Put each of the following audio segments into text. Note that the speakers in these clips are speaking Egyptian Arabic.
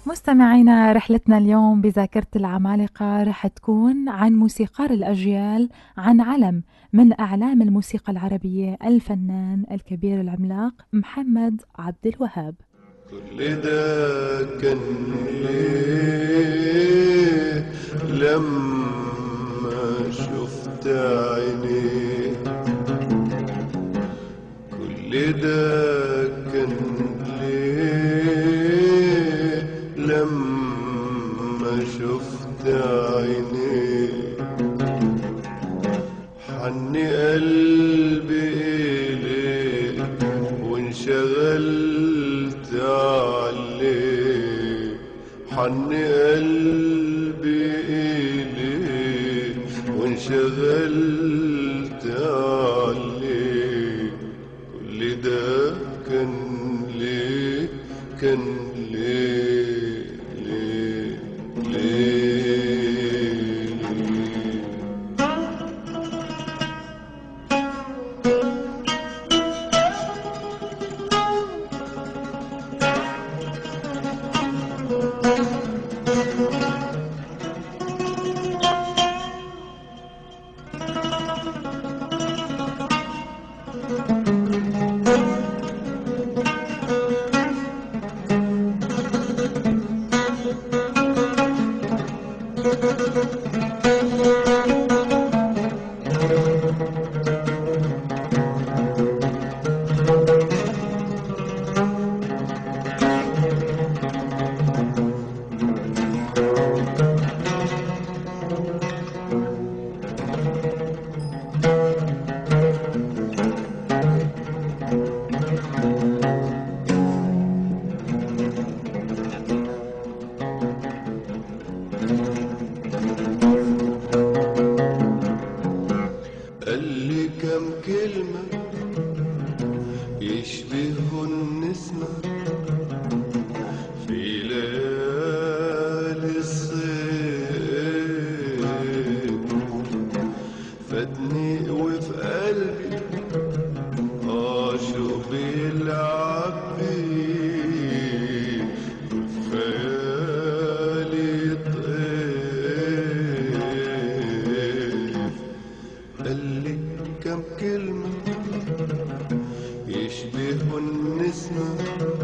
مستمعينا رحلتنا اليوم بذاكرة العمالقة رح تكون عن موسيقار الأجيال عن علم من أعلام الموسيقى العربية الفنان الكبير العملاق محمد عبد الوهاب كل ده كان ليه لما شفت عينيه كل ده كان ليه لما شفت عينيه حن قلبي إليه وانشغلت عليه حن قلبي إليه وانشغلت عليه كل ده كان ليه كان ليه ليه ليه, ليه قال لي كم كلمة يشبهوا النسمة في ليالي الصيف فادني وفي قلبي اه شوق بيلعب بيه وفي خيالي طيف قال لي كم كلمة يشبهوا النسمة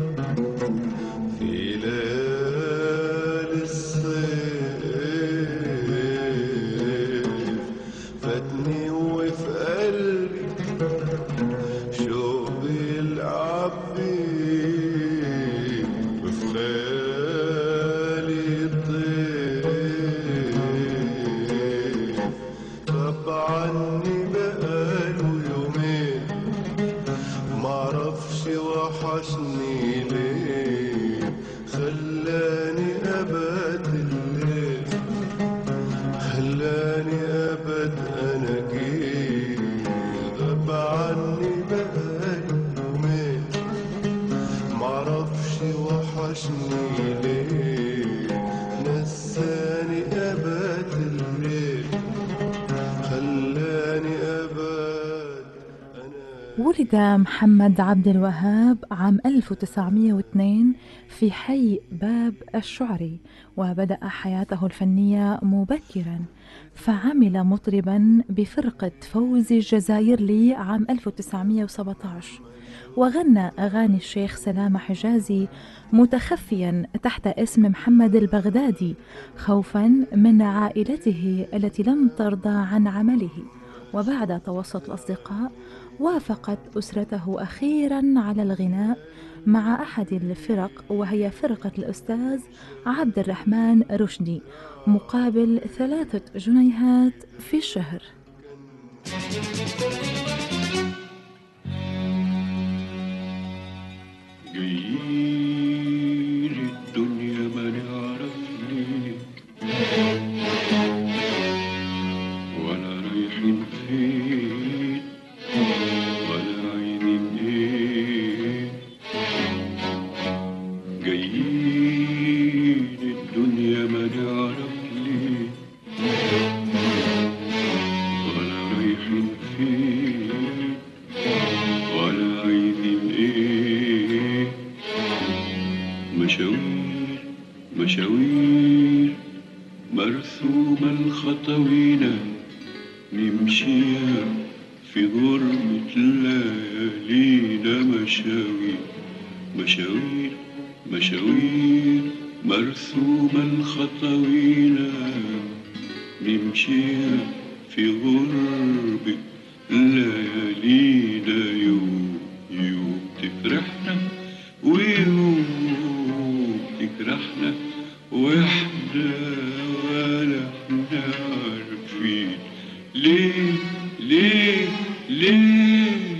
في ليالي الصيف فاتني وفي قلبي شوق بيلعب بيه وفي خيالي طيف طبعا بقاله يومين معرفش وحشني ليه خلاني ابات الليل خلاني ابد انا جيت غاب عني بقاله يومين معرفش وحشني ليه نساني ابات الليل خلاني ابد انا ولد محمد عبد الوهاب عام 1902 في حي باب الشعري وبدأ حياته الفنية مبكرا فعمل مطربا بفرقة فوزي الجزائرلي عام 1917 وغنى أغاني الشيخ سلامة حجازي متخفيا تحت اسم محمد البغدادي خوفا من عائلته التي لم ترضى عن عمله وبعد توسط الأصدقاء وافقت أسرته أخيرا على الغناء مع أحد الفرق وهي فرقة الأستاذ عبد الرحمن رشدي مقابل ثلاثة جنيهات في الشهر جايين الدنيا ما نعرف ليه ولا رايحين فين ولا عايزين ايه جايين الدنيا ما نعرف ليه ولا رايحين فين مشاوير مرسومة الخطوينا نمشيها في غربة ليالينا مشاوير مشاوير مشاوير مرسومة الخطوينا نمشيها في غربة ليالينا يوم يوم تفرحنا ويوم تجرحنا واحنا ولا احنا عارفين ليه ليه ليه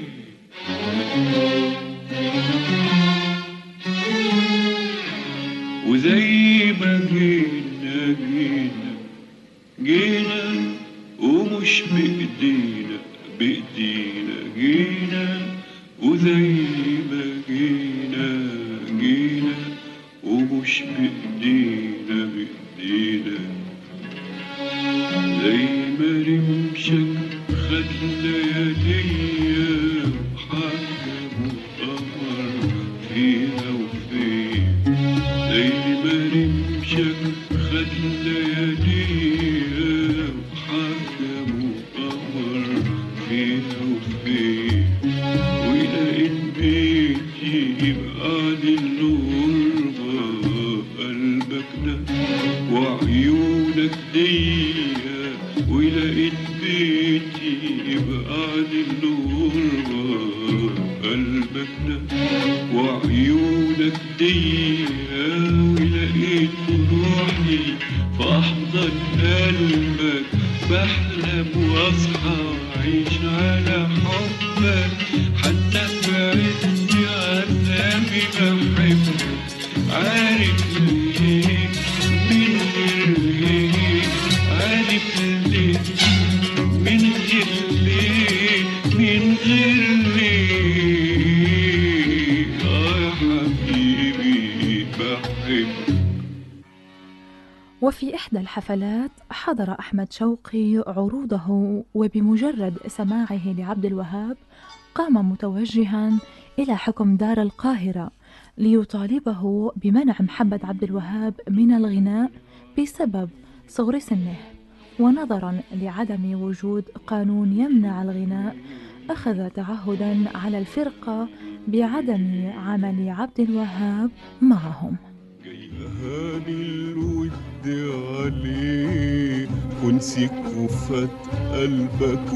وزي ما جينا جينا جينا ومش بإيدينا بإيدينا جينا وزي ما جينا جينا ومش بإيدينا بإيدينا زي ما رمشك خد لياليا وحكم وقمر فيها وفين زي ما رمشك خد لياليا وحكم وقمر فيها وفين ولقيت بيتي يبقى للغربة قلبك ده وعيونك ديا ولقيت بيتي يبقى للغربة قلبك ده وعيونك ديا ولقيت روحي في أحضن قلبك بحلم واصحى وأعيش على حبك حتى في عز عذابي بحبك عارف ليه من غير ليه عارف ليه من غير ليه من غير ليه آه يا حبيبي بحبك وفي إحدى الحفلات حضر أحمد شوقي عروضه وبمجرد سماعه لعبد الوهاب قام متوجها إلى حكم دار القاهرة ليطالبه بمنع محمد عبد الوهاب من الغناء بسبب صغر سنه ونظرا لعدم وجود قانون يمنع الغناء أخذ تعهدا على الفرقة بعدم عمل عبد الوهاب معهم هاني الود عليه ونسيك وفات قلبك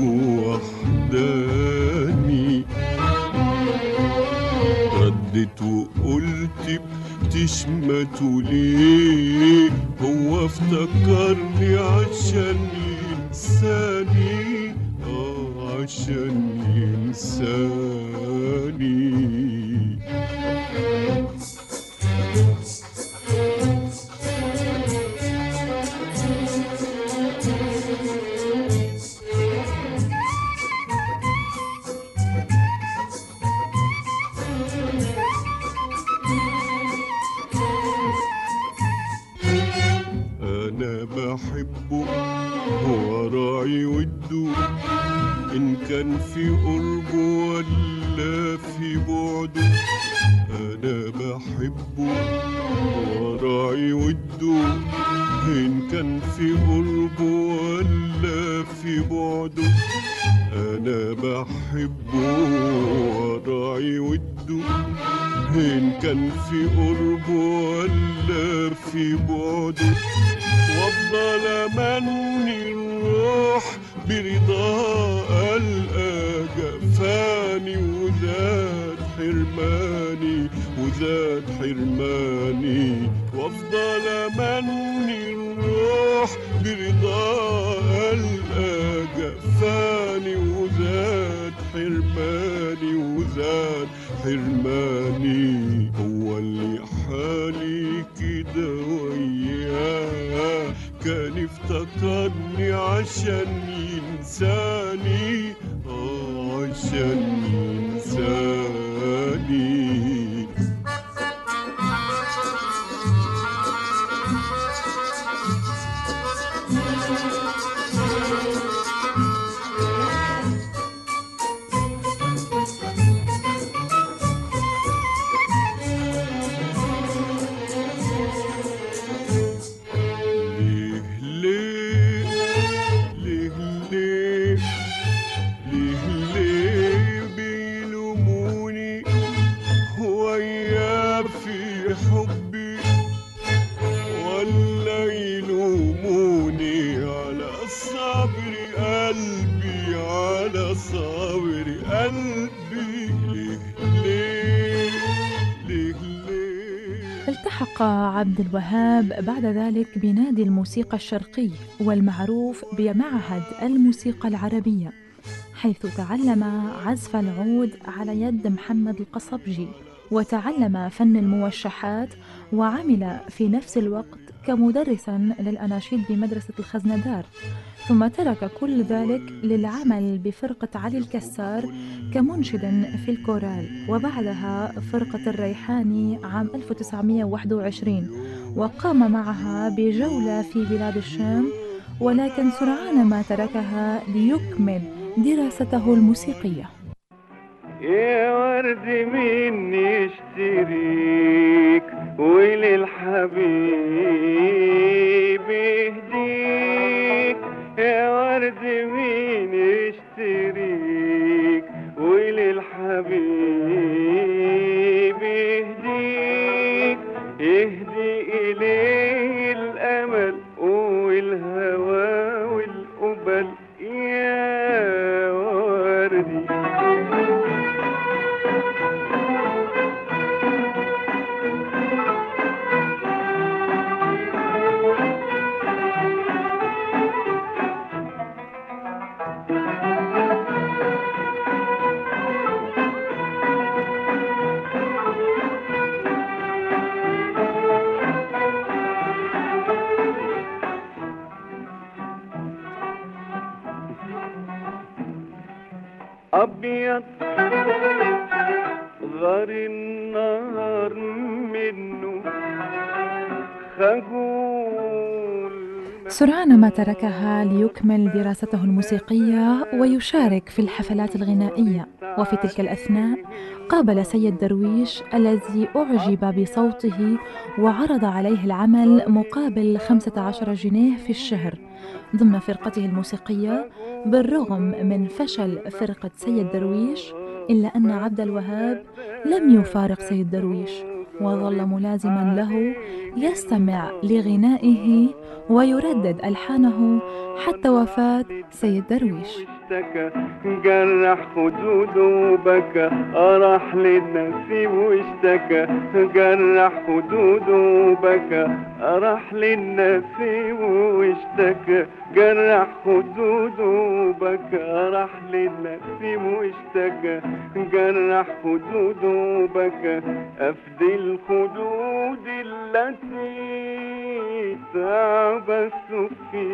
وحداني ردت وقلت بتشمتوا ليه هو افتكرني عشان ينساني اه عشان ينساني انا بحبه هو راعي وده ان كان في قربه ولا في بعده انا بحبه هو راعي وده ان كان في قربه ولا في بعده انا بحبه وراعي وده إن كان في قربه ولا في بعده وافضل امني الروح برضا القى جفاني وزاد حرماني وزاد حرماني وافضل امني الروح برضا القى جفاني وزاد حرماني وزاد حرماني هو اللي حالي كده وياه كان افتكرني عشان ينساني اه عشان ينساني التقى عبد الوهاب بعد ذلك بنادي الموسيقى الشرقي والمعروف بمعهد الموسيقى العربية حيث تعلم عزف العود على يد محمد القصبجي وتعلم فن الموشحات وعمل في نفس الوقت كمدرسا للأناشيد بمدرسة الخزندار ثم ترك كل ذلك للعمل بفرقة علي الكسار كمنشد في الكورال وبعدها فرقة الريحاني عام 1921 وقام معها بجولة في بلاد الشام ولكن سرعان ما تركها ليكمل دراسته الموسيقية يا ورد مين يشتريك وللحبيب يهديك يا ورد مين يشتريك وللحبيب يهديك يهدي إليه الأمل والهوى والقبل يا وردي أبيض غار النهار منه خجول سرعان ما تركها ليكمل دراسته الموسيقية ويشارك في الحفلات الغنائية وفي تلك الأثناء قابل سيد درويش الذي أعجب بصوته وعرض عليه العمل مقابل 15 جنيه في الشهر ضمن فرقته الموسيقية بالرغم من فشل فرقة سيد درويش إلا أن عبد الوهاب لم يفارق سيد درويش وظل ملازما له يستمع لغنائه ويردد ألحانه حتى وفاة سيد درويش اشتكى جرح خدوده وبكى راح للنسيم واشتكى جرح خدوده وبكى راح للنسيم واشتكى جرح خدوده وبكى راح للنسيم واشتكى جرح خدوده وبكى افدي الخدود التي تعبث في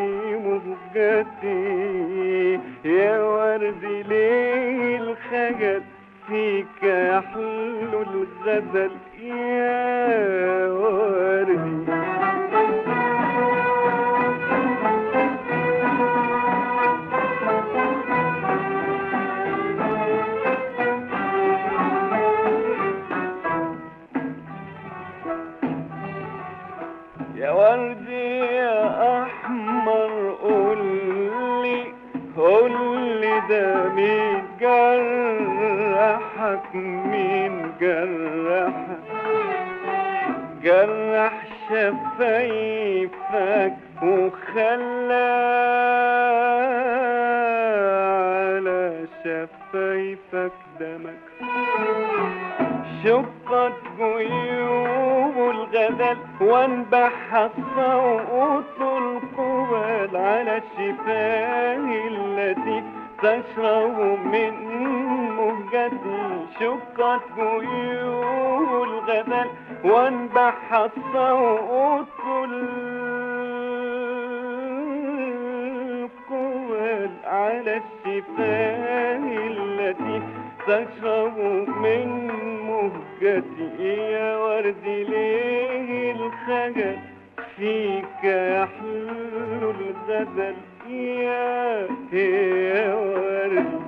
مهجتي يا ورد ليه الخجل فيك يحلو الغزل يا وردي يا وردي يا احمر قولي قولي ده مين جرحك مين جرحك جرح شفايفك وخلى على شفايفك دمك شقت جيوب الغزل وانبح الصوت القبل على الشفاه التي تشرب من مهجتي شقت جيوب الغزل وانبح الصوت القبل على الشفاه التي تشرب من مهجتي يا ورد ليه الخجل فيك يحلو الغزل يا يا ورد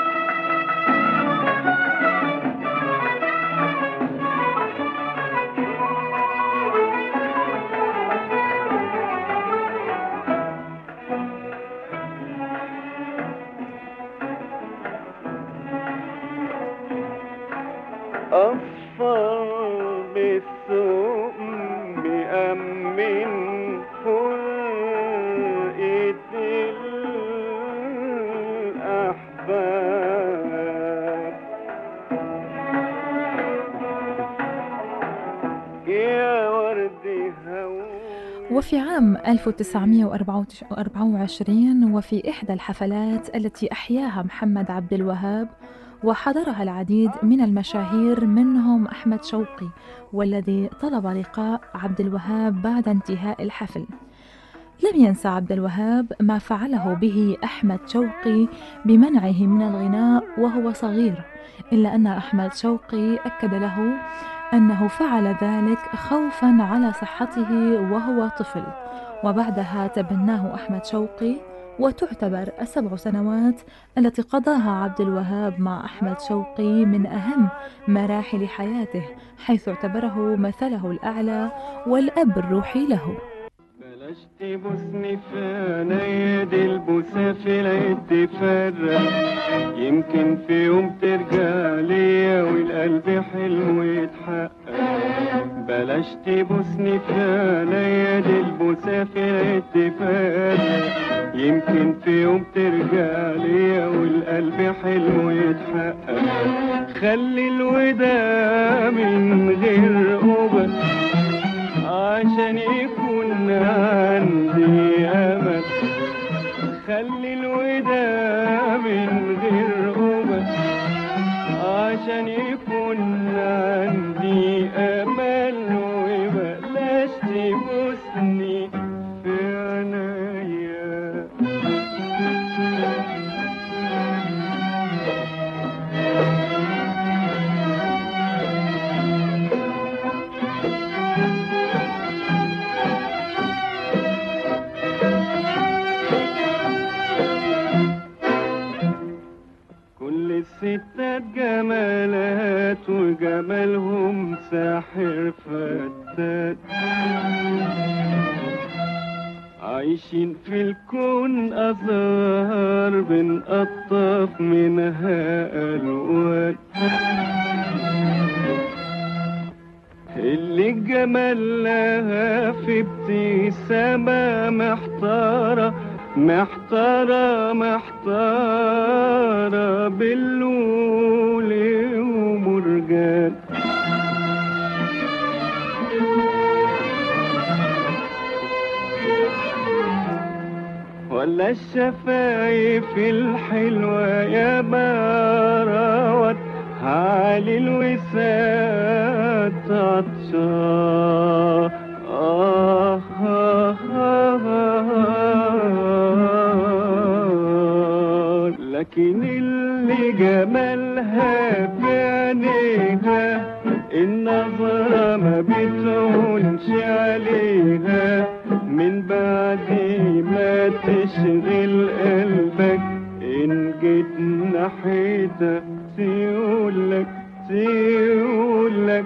أصفر بالسوق بأمن فرقة الأحباب يا ورد وفي عام 1924 وفي إحدى الحفلات التي أحياها محمد عبد الوهاب وحضرها العديد من المشاهير منهم أحمد شوقي والذي طلب لقاء عبد الوهاب بعد انتهاء الحفل لم ينسى عبد الوهاب ما فعله به أحمد شوقي بمنعه من الغناء وهو صغير إلا أن أحمد شوقي أكد له أنه فعل ذلك خوفا على صحته وهو طفل وبعدها تبناه أحمد شوقي وتعتبر السبع سنوات التي قضاها عبد الوهاب مع أحمد شوقي من أهم مراحل حياته حيث اعتبره مثله الأعلى والأب الروحي له بلاش تبوسني في عينيا البوسة في العيد تفرق يمكن في يوم ترجع ليا والقلب حلمه يتحقق بلاش تبوسني في عينيا البوسة في العيد تفرق يمكن في يوم ترجع ليا والقلب حلمه يتحقق خلي الوداع من غير قبل عشان يكون عندي أمل خلي الوداع من غير قبل عشان يكون عندي أمل وبلاش تبوسني في عينيا كل الستات جمالات وجمالهم ساحر فتات عايشين في الكون أزهار بنقطف منها ألوان اللي الجمال لها في ابتسامة محتارة محتارة محتارة باللول ومرجان ولا الشفايف الحلوة يا باروت علي الوسات عطشان آه آه آه آه لكن اللي جمالها في عينيها النظرة ما بتهونش عليها من بعد ما تشغل قلبك إن جيت ناحيتها تقولك تقولك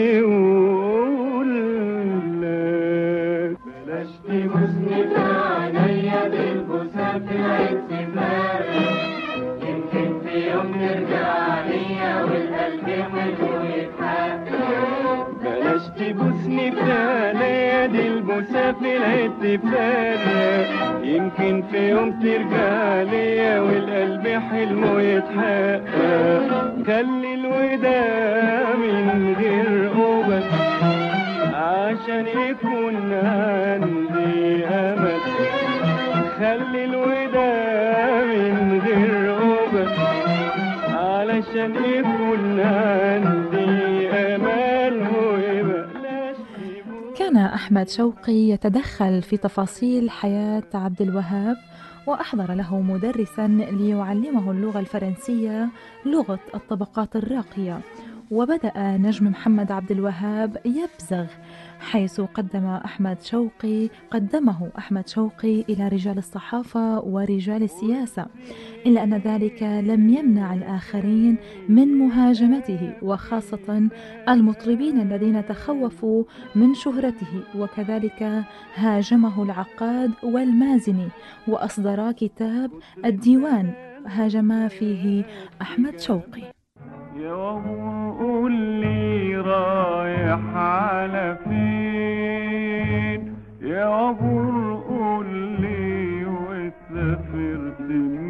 تقولك بلاش تبوسني في عينيا بالبوسة في الاعتبار يمكن في يوم نرجع ليا والقلب حلو يتحقق بلاش تبوسني في عينيا دي البوسة في الاتفاق يمكن في يوم ترجع ليا والقلب حلمه يتحقق خلي الوداع من غير قبل عشان يكون عندي أمل خلي الوداع من غير قبل علشان يكون عندي أمل وبلاش كان أحمد شوقي يتدخل في تفاصيل حياة عبد الوهاب وأحضر له مدرسا ليعلمه اللغة الفرنسية لغة الطبقات الراقية وبدأ نجم محمد عبد الوهاب يبزغ حيث قدم أحمد شوقي قدمه أحمد شوقي إلى رجال الصحافة ورجال السياسة إلا أن ذلك لم يمنع الآخرين من مهاجمته وخاصة المطربين الذين تخوفوا من شهرته وكذلك هاجمه العقاد والمازني وأصدرا كتاب الديوان هاجما فيه أحمد شوقي يا وهو قول لي رايح على فين يا وهو قول لي وسافرت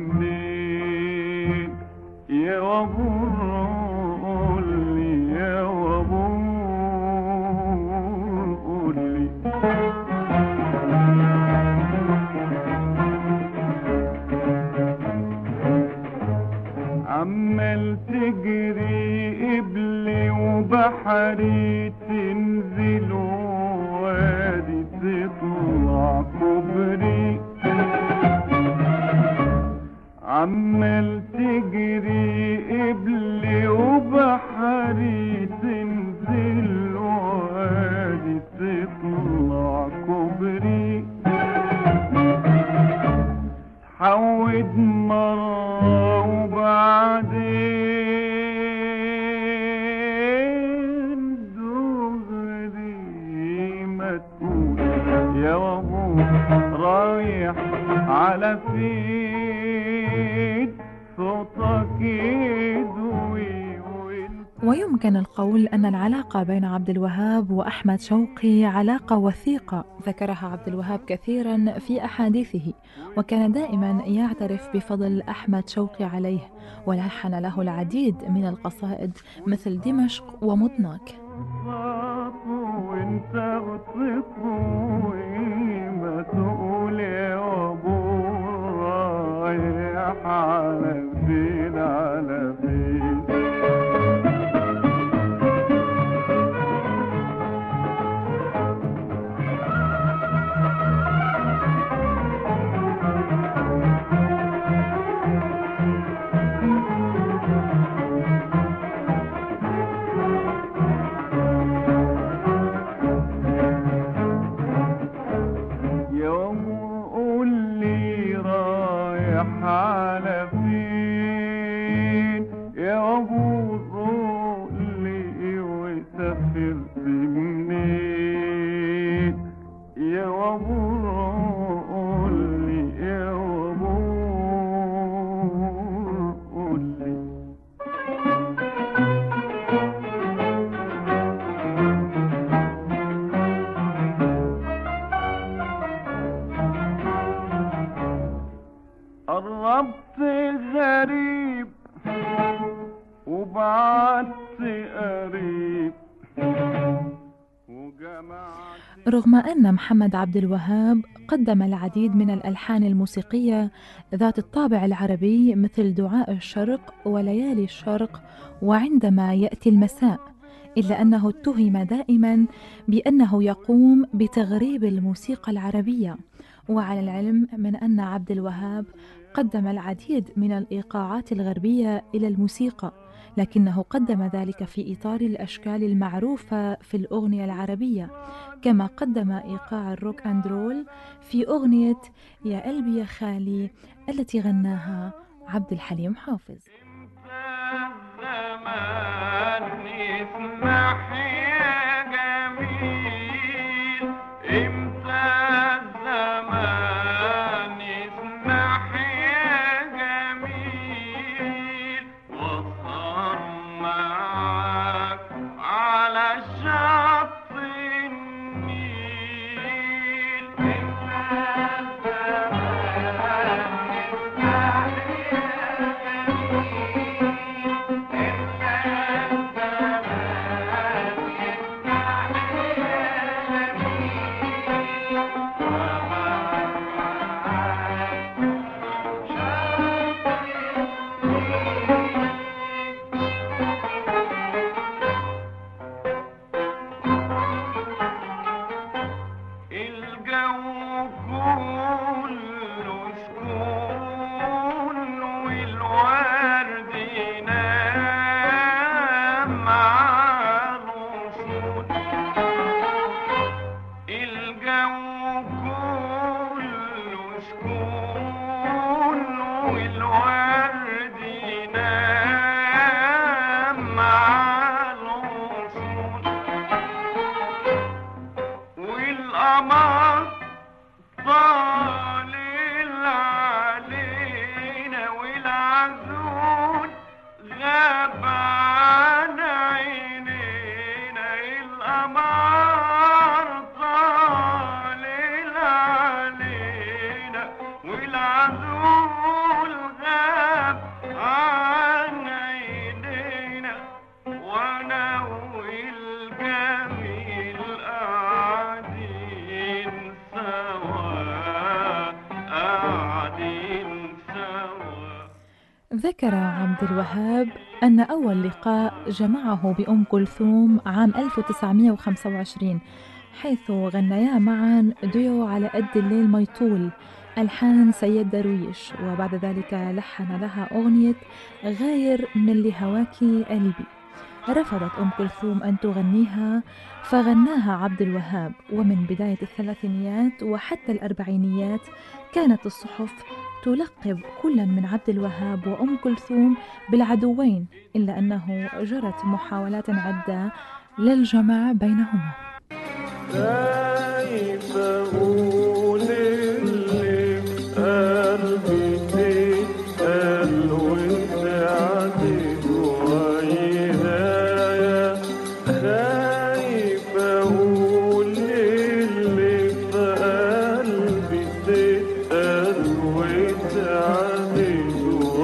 منين يا وهو قول لي يا وهو قول لي تزود مرة وبعدين دغري ما تقول يا وابو رايح على فين صوتك يدوي وانت ويمكن القول أن العلاقة بين عبد الوهاب وأحمد شوقي علاقة وثيقة ذكرها عبد الوهاب كثيرا في أحاديثه وكان دائما يعترف بفضل أحمد شوقي عليه ولحن له العديد من القصائد مثل دمشق ومضناك صوته وانت بتطوي ما تقول يا ابو رايح على فين على فين يوم قول لي رايح على فين يا ابو قول لي وسافرت منين يا ابو قول لي يا ابو قول لي قربت غريب وبعدت قريب وجمعت رغم أن محمد عبد الوهاب قدم العديد من الألحان الموسيقية ذات الطابع العربي مثل دعاء الشرق وليالي الشرق وعندما يأتي المساء إلا أنه اتهم دائما بأنه يقوم بتغريب الموسيقى العربية وعلى العلم من أن عبد الوهاب قدم العديد من الإيقاعات الغربية إلى الموسيقى لكنه قدم ذلك في إطار الأشكال المعروفة في الأغنية العربية كما قدم إيقاع الروك أند رول في أغنية يا قلبي يا خالي التي غناها عبد الحليم حافظ الزمان يسمح يا جميل امتى الزمان يسمح يا جميل وصار معاك على شط النيل امتى الزمان يسمح الجو كله سكون والورد ينام مع الوصول الجو كله سكون والورد ينام مع الوصول والقمر طالع علينا والعزول غاب عن عينينا القمر طالع علينا والعزول غاب عن عينينا وانا والجميل قاعدين سوا قاعدين سوا ذكر عبد الوهاب أن أول لقاء جمعه بأم كلثوم عام 1925 حيث غنيا معا ديو على قد الليل ما يطول ألحان سيد درويش وبعد ذلك لحن لها أغنية غاير من لهواكي قلبي رفضت أم كلثوم أن تغنيها فغناها عبد الوهاب ومن بداية الثلاثينيات وحتى الأربعينيات كانت الصحف تلقب كل من عبد الوهاب وأم كلثوم بالعدوين إلا أنه جرت محاولات عدة للجمع بينهما خايف اقول اللي في قلبي تتقال وانت عديت ويايا خايف اقول اللي في قلبي تتقال وانت عديت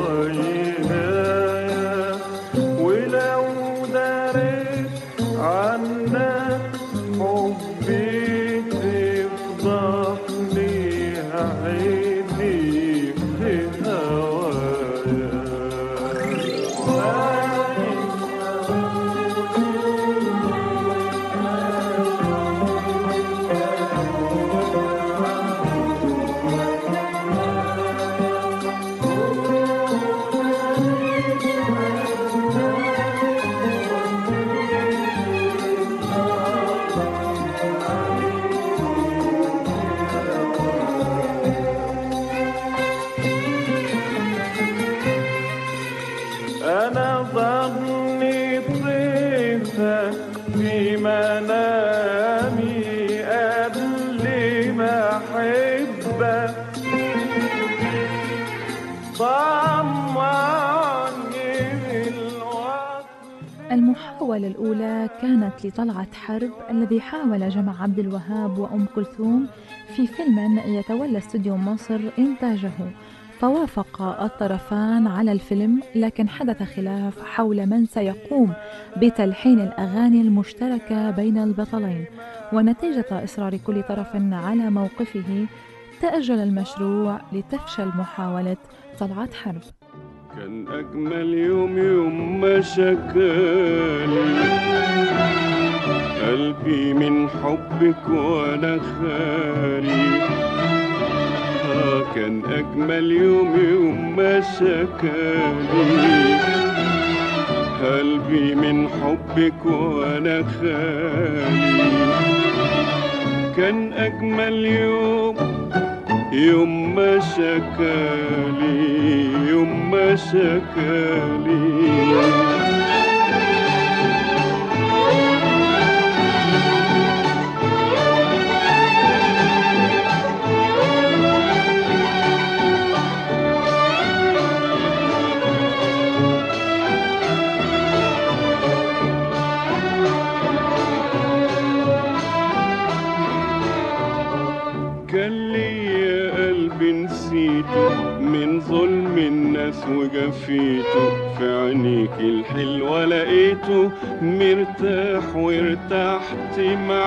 ويايا ولو دريت عنك حبي تفضحني عيني في أنا ظني طيفك في منامي قبل ما أحبك طمعني بالوصل المحاولة الأولى كانت لطلعت حرب الذي حاول جمع عبد الوهاب وأم كلثوم في فيلم يتولى استوديو مصر إنتاجه فوافق الطرفان على الفيلم لكن حدث خلاف حول من سيقوم بتلحين الأغاني المشتركة بين البطلين ونتيجة إصرار كل طرف على موقفه تأجل المشروع لتفشل محاولة طلعت حرب كان أجمل يوم يوم ما شكالي قلبي من حبك وأنا خالي آه كان أجمل يوم يوم ما شكالي قلبي من حبك وأنا خالي كان أجمل يوم يوم ما شكالي يوم ما شكالي كان ليا قلب نسيته من ظلم الناس وجفيته في عينيك الحلوة لقيته مرتاح وارتحت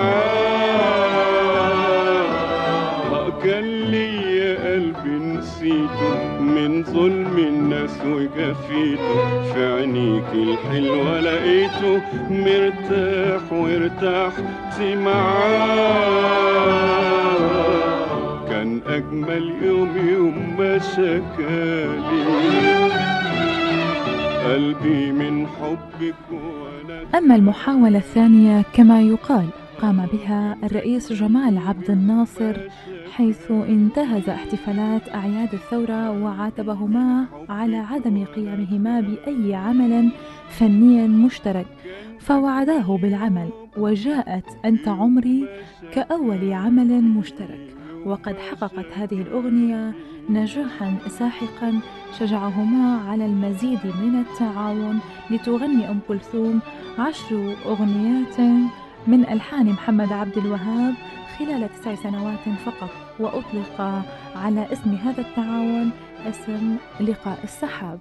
معاه كان ليا قلب نسيته من ظلم الناس وجفيته في عينيك الحلوة لقيته مرتاح وارتحت معاه كان أجمل يوم يوم ما شكالي قلبي من حبك وأنا أما المحاولة الثانية كما يقال قام بها الرئيس جمال عبد الناصر حيث انتهز احتفالات أعياد الثورة وعاتبهما على عدم قيامهما بأي عمل فني مشترك فوعداه بالعمل وجاءت أنت عمري كأول عمل مشترك وقد حققت هذه الأغنية نجاحا ساحقا شجعهما على المزيد من التعاون لتغني أم كلثوم عشر أغنيات من ألحان محمد عبد الوهاب خلال تسع سنوات فقط وأطلق على اسم هذا التعاون اسم لقاء السحاب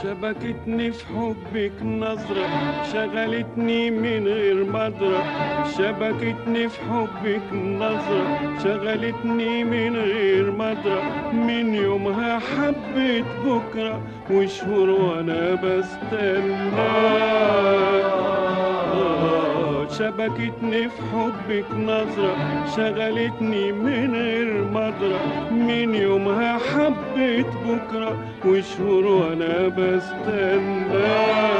شبكتني في حبك نظرة شغلتني من غير مدرة شبكتني في حبك نظرة شغلتني من غير مدرة من يومها حبيت بكرة وشهور وانا بستنى شبكتني في حبك نظرة شغلتني من غير مدرة من يومها حبيت بكرة وشهور وانا بستنى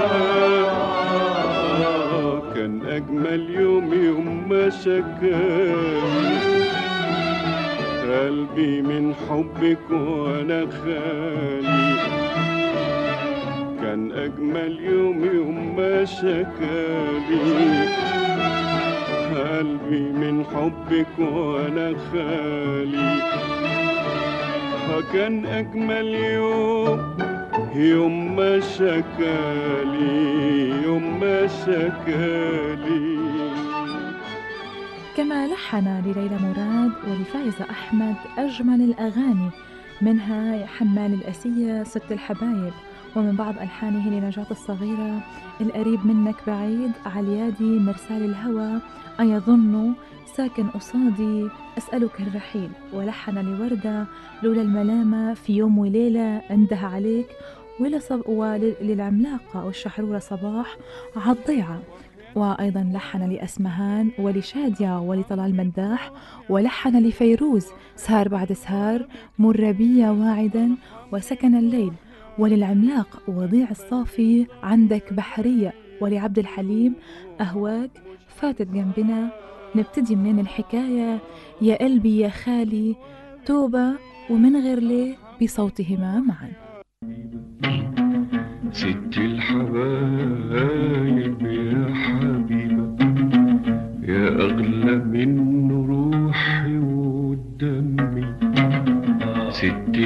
كان أجمل يوم يوم ما شكاني قلبي من حبك وانا خالي كان أجمل يوم يوم ما شكالي قلبي من حبك وانا خالي كان أجمل يوم يوم ما شكالي يوم ما شكالي كما لحن لليلى مراد ولفايزة أحمد أجمل الأغاني منها يا حمال الأسية ست الحبايب ومن بعض ألحانه لنجاة الصغيرة القريب منك بعيد عليادي مرسال الهوى أيظن ساكن قصادي أسألك الرحيل ولحن لوردة لولا الملامة في يوم وليلة انده عليك ولصب وللعملاقة والشحرورة صباح عالضيعة وأيضا لحن لأسمهان ولشادية ولطلال مداح ولحن لفيروز سهر بعد سهر مر بي واعدا وسكن الليل وللعملاق وضيع الصافي عندك بحرية ولعبد الحليم أهواك فاتت جنبنا نبتدي منين الحكاية يا قلبي يا خالي توبة ومن غير ليه بصوتهما معا ست الحبايب يا حبيبة يا أغلى من روحي ودمي ست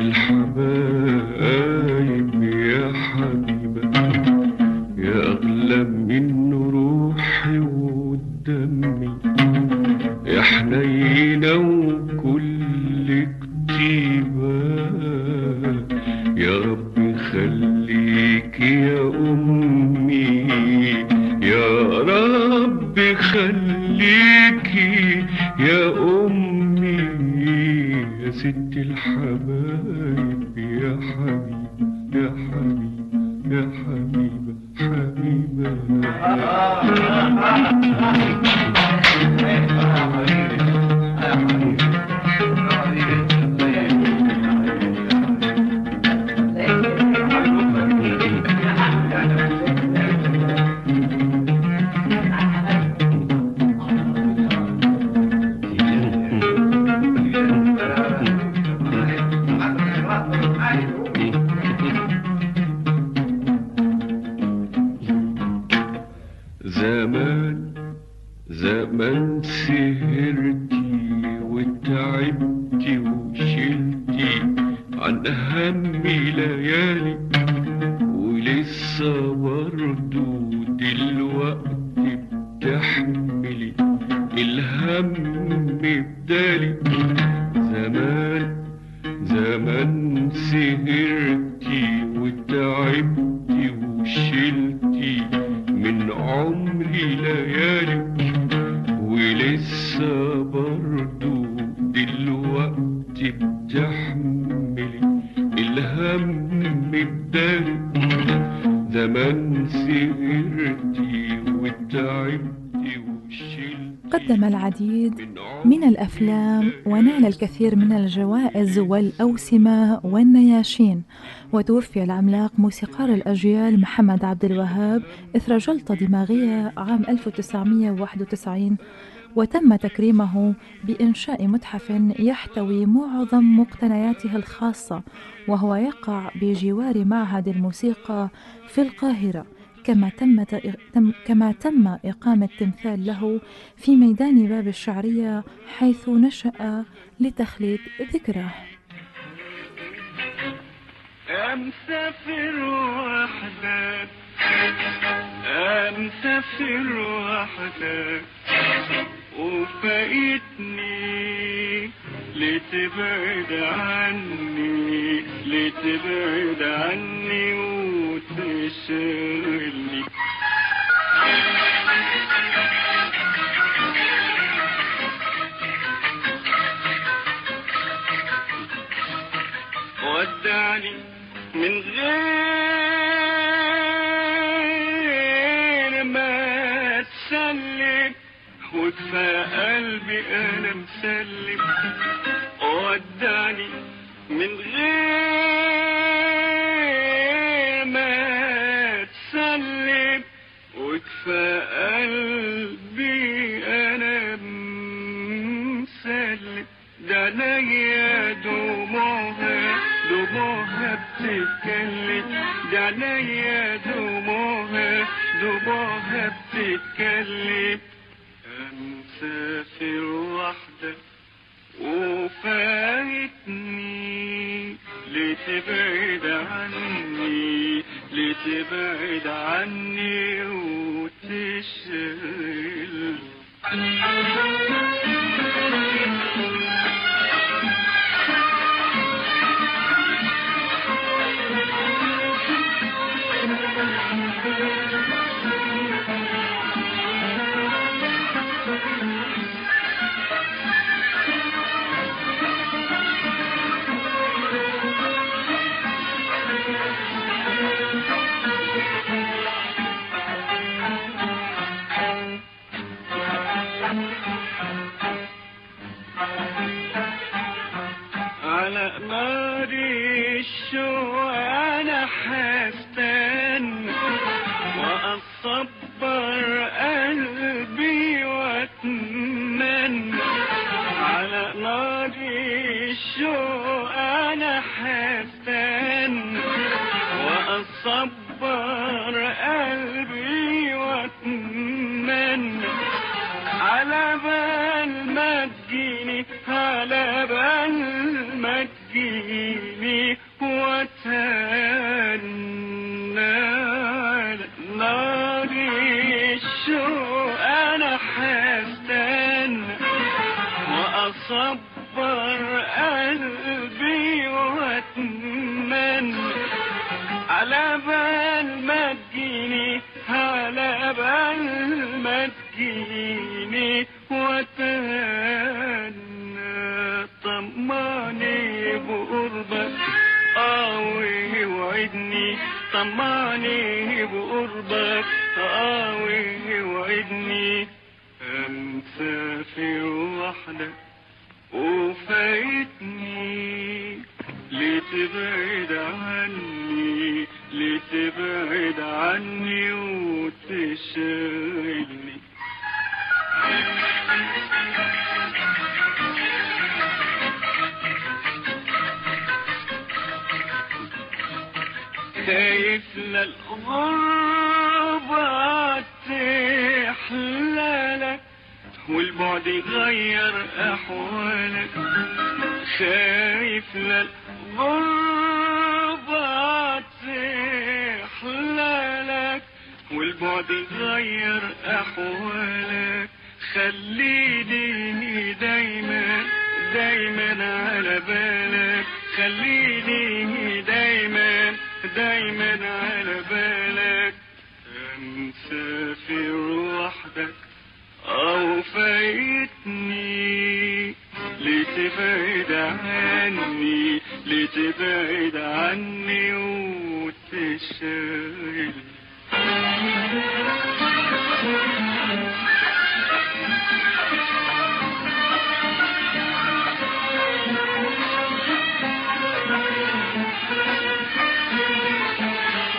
الحبايب يا حبيبة يا أغلى من روحي ودمي يا حنينة وكل كتيبة يا رب خليك يا أمي يا رب خليك يا أمي يا ست الحبايب يا حبيب يا حبيب يا حبيبة حبيبة زمان زمان سهرتي وتعبتي وشلتي عن همي ليالي ولسه برضو دلوقتي بتحملي الهم بدالي زمان زمان سهرتي وتعبتي وشلتي من عمري ليالي ولسه برضو دلوقتي بتحملي الهم الداري زمان سهرتي وتعبتي وشلتي قدم العديد من من الأفلام ونال الكثير من الجوائز والأوسمة والنياشين وتوفي العملاق موسيقار الأجيال محمد عبد الوهاب إثر جلطة دماغية عام 1991 وتم تكريمه بإنشاء متحف يحتوي معظم مقتنياته الخاصة وهو يقع بجوار معهد الموسيقى في القاهرة كما تم تم كما تم إقامة تمثال له في ميدان باب الشعرية حيث نشأ لتخليد ذكراه أمسافر وحدك أمسافر وحدك وفايتني لتبعد عني لتبعد عني وتشغلني ودعني من غير ما تسلم وكفى قلبي انا مسلم ودعني من غير ما تسلم وكفى قلبي انا مسلم ده انا يا دموعها دموعها بتتكلم ده انا يا دموعها دموعها بتتكلم مسافر وحدك وفايتني لتبعد عني لتبعد عني وتشغل على نار الشوق انا حستنى واصبر قلبي واتمنى على نار الشوق انا حستنى واصبر قلبي واتمنى على بال ما تجيني على بال ما تجيني وتهنى على نار الشوق انا حستنى واصبر قلبي واتمنى على بال ما تجيني على بال ما تجيني وتهنى طمعني بقربك قاوي وعدني طمعني بقربك قاوي وعدني مسافر وحدك وفايتني لتبعد عني لتبعد عني وتشغلني خايف للغربة تحلالك والبعد يغير أحوالك خايف للغربة تحلالك والبعد يغير أحوالك خليني دايما دايما على بالك خليني دايما دايما على بالك مسافر وحدك أو فايتني لتبعد عني لتبعد عني وتشغل